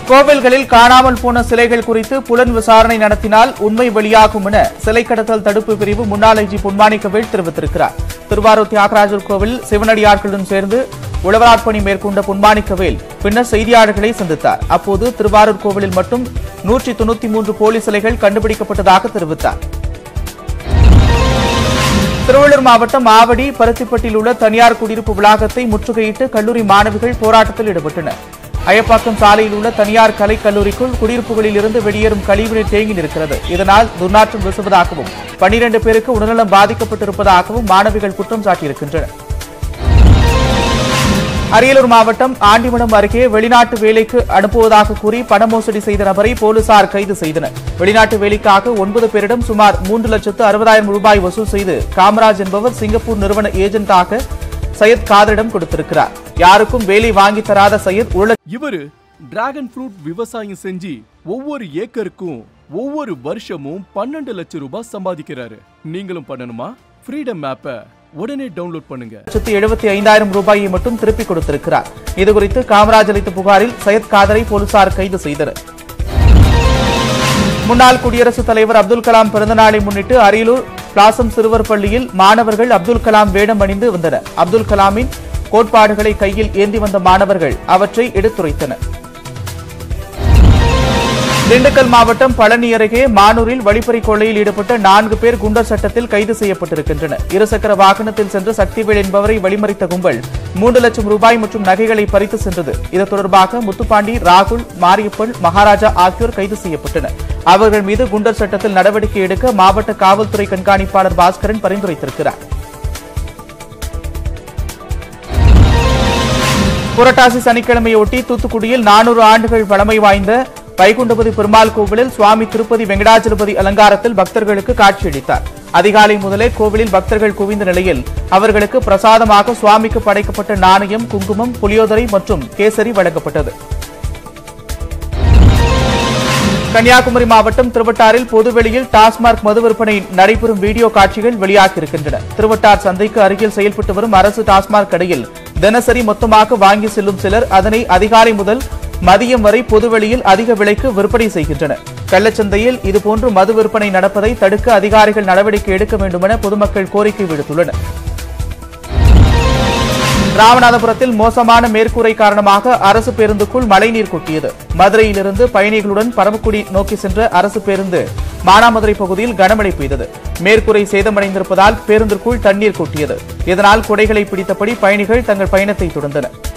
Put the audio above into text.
கோவில்களில் காணாமல் போன சிலைகள் குறித்து புலன் விசாரணை நடத்தினால் உண்மை வெளியாகும் என சிலை கடத்தல் தடுப்பு பிரிவு முன்னாள் ஐஜி பொன்மாணிக்கவேல் தெரிவித்திருக்கிறார் திருவாரூர் தியாகராஜர் கோவில் சிவனடியார்களுடன் சேர்ந்து உழவராட்பணி மேற்கொண்ட பொன்மாணிக்கவேல் பின்னர் செய்தியாளர்களை சந்தித்தார் அப்போது திருவாரூர் கோவிலில் மட்டும் நூற்றி தொண்ணூத்தி மூன்று போலி சிலைகள் கண்டுபிடிக்கப்பட்டதாக தெரிவித்தார் திருவள்ளூர் மாவட்டம் ஆவடி பருத்திப்பட்டில் உள்ள தனியார் குடியிருப்பு வளாகத்தை முற்றுகையிட்டு கல்லூரி மாணவிகள் போராட்டத்தில் ஈடுபட்டனர் அயப்பாக்கம் சாலையில் உள்ள தனியார் கலைக் கல்லூரிக்குள் குடியிருப்புகளில் இருந்து வெளியேறும் கழிவுநீர் தேங்கி நிற்கிறது இதனால் துர்நாற்றம் வீசுவதாகவும் பனிரண்டு பேருக்கு உடல்நலம் பாதிக்கப்பட்டிருப்பதாகவும் மாணவிகள் குற்றம் சாட்டியிருக்கின்றனர் அரியலூர் மாவட்டம் ஆண்டிமடம் அருகே வெளிநாட்டு வேலைக்கு அனுப்புவதாக கூறி பண மோசடி செய்த நபரை போலீசார் கைது செய்தனர் வெளிநாட்டு வேலைக்காக ஒன்பது பேரிடம் சுமார் மூன்று லட்சத்து அறுபதாயிரம் ரூபாய் வசூல் செய்து காமராஜ் என்பவர் சிங்கப்பூர் நிறுவன ஏஜென்ட்டாக சையத் காதரிடம் கொடுத்திருக்கிறார் யாருக்கும் வேலை வாங்கி தராத சையத் ஒரு இவரு டிராகன் ஃப்ரூட் விவசாயம் செஞ்சு ஒவ்வொரு ஏக்கருக்கும் ஒவ்வொரு வருஷமும் பன்னெண்டு லட்சம் ரூபாய் சம்பாதிக்கிறாரு நீங்களும் பண்ணணுமா ஃப்ரீடம் ஆப்பை உடனே டவுன்லோட் பண்ணுங்க லட்சத்து எழுபத்தி ஐந்தாயிரம் ரூபாயை மட்டும் திருப்பிக் கொடுத்திருக்கிறார் இதுகுறித்து காமராஜ் அளித்த புகாரில் சையத் காதரை போலீசார் கைது செய்தனர் முன்னாள் குடியரசுத் தலைவர் அப்துல் கலாம் பிறந்தநாளை முன்னிட்டு அரியலூர் பிளாசம் சிறுவர் பள்ளியில் மாணவர்கள் அப்துல் கலாம் வேடம் அணிந்து வந்தனர் அப்துல் கலாமின் கோட்பாடுகளை கையில் ஏந்தி வந்த மாணவர்கள் அவற்றை எடுத்துரைத்தனர் திண்டுக்கல் மாவட்டம் பழனி அருகே மானூரில் வழிப்பறி கொள்ளையில் ஈடுபட்ட நான்கு பேர் குண்டர் சட்டத்தில் கைது செய்யப்பட்டிருக்கின்றனர் இருசக்கர வாகனத்தில் சென்று சக்திவேல் என்பவரை வழிமறித்த கும்பல் மூன்று லட்சம் ரூபாய் மற்றும் நகைகளை பறித்து சென்றது இது தொடர்பாக முத்துப்பாண்டி ராகுல் மாரியப்பன் மகாராஜா ஆகியோர் கைது செய்யப்பட்டனர் அவர்கள் மீது குண்டர் சட்டத்தில் நடவடிக்கை எடுக்க மாவட்ட காவல்துறை கண்காணிப்பாளர் பாஸ்கரன் பரிந்துரைத்திருக்கிறார் புரட்டாசி சனிக்கிழமையொட்டி தூத்துக்குடியில் நானூறு ஆண்டுகள் பழமை வாய்ந்த வைகுண்டபதி பெருமாள் கோவிலில் சுவாமி திருப்பதி வெங்கடாச்சலபதி அலங்காரத்தில் பக்தர்களுக்கு காட்சியளித்தார் அதிகாலை முதலே கோவிலில் பக்தர்கள் குவிந்த நிலையில் அவர்களுக்கு பிரசாதமாக சுவாமிக்கு படைக்கப்பட்ட நாணயம் குங்குமம் புளியோதரை மற்றும் கேசரி வழங்கப்பட்டது கன்னியாகுமரி மாவட்டம் திருவட்டாரில் பொதுவெளியில் டாஸ்மாக் மது விற்பனை நடைபெறும் வீடியோ காட்சிகள் வெளியாகியிருக்கின்றன திருவட்டார் சந்தைக்கு அருகில் செயல்பட்டு வரும் அரசு டாஸ்மாக் கடையில் தினசரி மொத்தமாக வாங்கி செல்லும் சிலர் அதனை அதிகாலை முதல் மதியம் வரை பொதுவெளியில் அதிக விலைக்கு விற்பனை செய்கின்றனர் கள்ளச்சந்தையில் இதுபோன்று மது விற்பனை நடப்பதை தடுக்க அதிகாரிகள் நடவடிக்கை எடுக்க வேண்டுமென பொதுமக்கள் கோரிக்கை விடுத்துள்ளனர் ராமநாதபுரத்தில் மோசமான மேற்கூரை காரணமாக அரசு பேருந்துக்குள் மழைநீர் கொட்டியது மதுரையிலிருந்து பயணிகளுடன் பரமக்குடி நோக்கி சென்ற அரசு பேருந்து மானாமதுரை பகுதியில் கனமழை பெய்தது மேற்கூரை சேதமடைந்திருப்பதால் பேருந்திற்குள் தண்ணீர் கொட்டியது இதனால் குடைகளை பிடித்தபடி பயணிகள் தங்கள் பயணத்தை தொடர்ந்தனர்